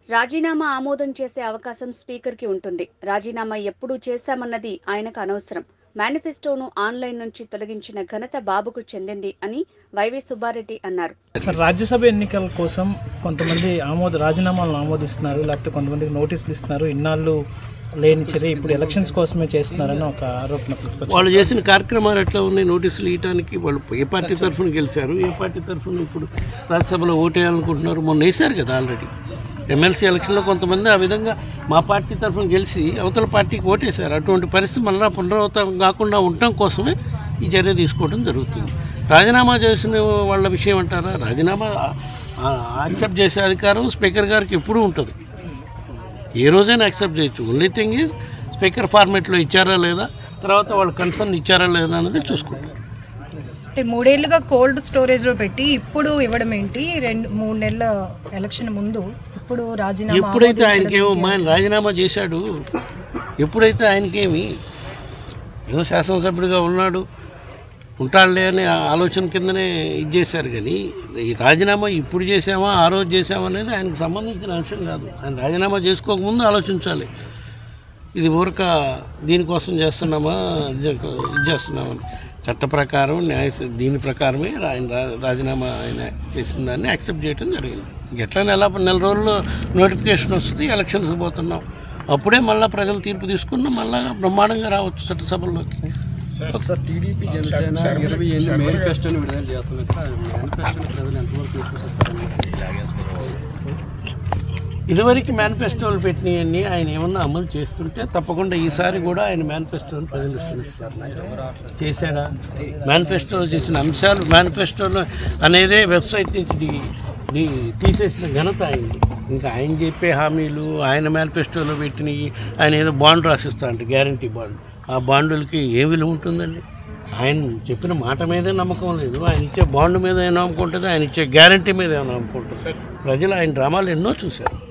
రాజీనామా ఆమోదం చేసే అవకాశం స్పీకర్కి ఉంటుంది రాజీనామా ఎప్పుడు చేశామన్నది ఆయనకు అనవసరం మేనిఫెస్టోను ఆన్లైన్ నుంచి తొలగించిన ఘనత బాబుకు చెందింది అని వైవి సుబ్బారెడ్డి అన్నారు సార్ రాజ్యసభ ఎన్నికల కోసం కొంతమంది ఆమోద రాజీనామాలను ఆమోదిస్తున్నారు లేకపోతే కొంతమందికి నోటీసులు ఇస్తున్నారు ఇన్నాళ్ళు లేని చర్య ఇప్పుడు ఎలక్షన్స్ కోసమే చేస్తున్నారని ఒక ఆరోపణ ప్రతిపక్షం వాళ్ళు చేసిన కార్యక్రమాలు ఎట్లా ఉన్నాయి నోటీసులు ఇవ్వడానికి వాళ్ళు ఏ పార్టీ తరఫున గెలిచారు ఏ పార్టీ తరఫున ఇప్పుడు రాజ్యసభలో ఓటేయాలనుకుంటున్నారు మొన్న వేశారు కదా ఆల్రెడీ ఎమ్మెల్సీ ఎలక్షన్లో కొంతమంది ఆ విధంగా మా పార్టీ తరఫున గెలిచి అవతల పార్టీకి ఓటేశారు అటువంటి పరిస్థితి మళ్ళీ పునరావృతం కాకుండా ఉండటం కోసమే ఈ చర్య తీసుకోవడం జరుగుతుంది రాజీనామా చేసిన వాళ్ళ విషయం అంటారా రాజీనామా యాక్సెప్ట్ చేసే అధికారం స్పీకర్ గారికి ఎప్పుడూ ఉంటుంది ఏ రోజైనా యాక్సెప్ట్ చేయొచ్చు ఓన్లీ థింగ్ ఈజ్ స్పీకర్ ఫార్మేట్లో ఇచ్చారా లేదా తర్వాత వాళ్ళు కన్సర్న్ ఇచ్చారా లేదా అనేది చూసుకుంటారు అంటే మూడేళ్లుగా కోల్డ్ స్టోరేజ్లో పెట్టి ఇప్పుడు ఇవ్వడం ఏంటి రెండు మూడు నెలల ఎలక్షన్ ముందు ఇప్పుడు రాజీనామా ఎప్పుడైతే ఆమోదించడం ఆయనకేమో ఏంటి? ఆయన రాజీనామా చేశాడు ఎప్పుడైతే ఆయనకేమి ఏదో శాసనసభ్యుడిగా ఉన్నాడు ఉంటాడులే అనే ఆలోచన కిందనే ఇది చేశారు కానీ ఈ రాజీనామా ఇప్పుడు చేసామా ఆ రోజు చేసామా అనేది ఆయనకు సంబంధించిన అంశం కాదు ఆయన రాజీనామా చేసుకోకముందు ఆలోచించాలి ఇది ఊరక దీనికోసం చేస్తున్నామా ఇది ఇది చేస్తున్నామని చట్ట ప్రకారం న్యాయ దీని ప్రకారమే ఆయన రా- రాజీనామా ఆయన చేసిన దాన్ని యాక్సెప్ట్ చేయడం జరిగింది ఎట్లా నెల నెల రోజుల్లో నోటిఫికేషన్ వస్తుంది ఎలక్షన్స్కి పోతున్నాం అప్పుడే మళ్ళీ ప్రజలు తీర్పు తీసుకున్న మళ్ళీ బ్రహ్మాండంగా రావచ్చు చట్టసభల్లోకి సార్ టీడీపీ జనసేన ఇరవై ఎనిమిది మేనిఫెస్టోని విడుదల చేస్తుంది సార్ మేనిఫెస్టోని ప్రజలు ఎంతవరకు విశ్వసిస్తారని ఇదివరకు మేనిఫెస్టోలు పెట్టినవన్నీ ఆయన ఏమన్నా అమలు చేస్తుంటే తప్పకుండా ఈసారి కూడా ఆయన మేనిఫెస్టోని ప్రజలు విశ్వసిస్తారు చేశాడా మేనిఫెస్టోలో చేసిన అంశాలు మేనిఫెస్టోలో అనేదే వెబ్సైట్ నుంచి ది- ది- తీసేసిన ఘనత ఆయనది ఇంకా ఆయన చెప్పే హామీలు ఆయన మేనిఫెస్టోలో పెట్టినవి ఆయన ఏదో బాండ్ రాసిస్తా అంటే గ్యారంటీ బాండ్ ఆ బాండులకి ఏ విలువ ఉంటుందండి ఆయన చెప్పిన మాట మీదే నమ్మకం లేదు ఆయన ఇచ్చే బాండ్ మీద ఏమో నమ్మకం ఉంటుంది ఆయన ఇచ్చే గ్యారంటీ మీద ఏమో నమ్మకం ఉంటుంది ప్రజలు ఆయన డ్రామాలు ఎన్నో చూశారు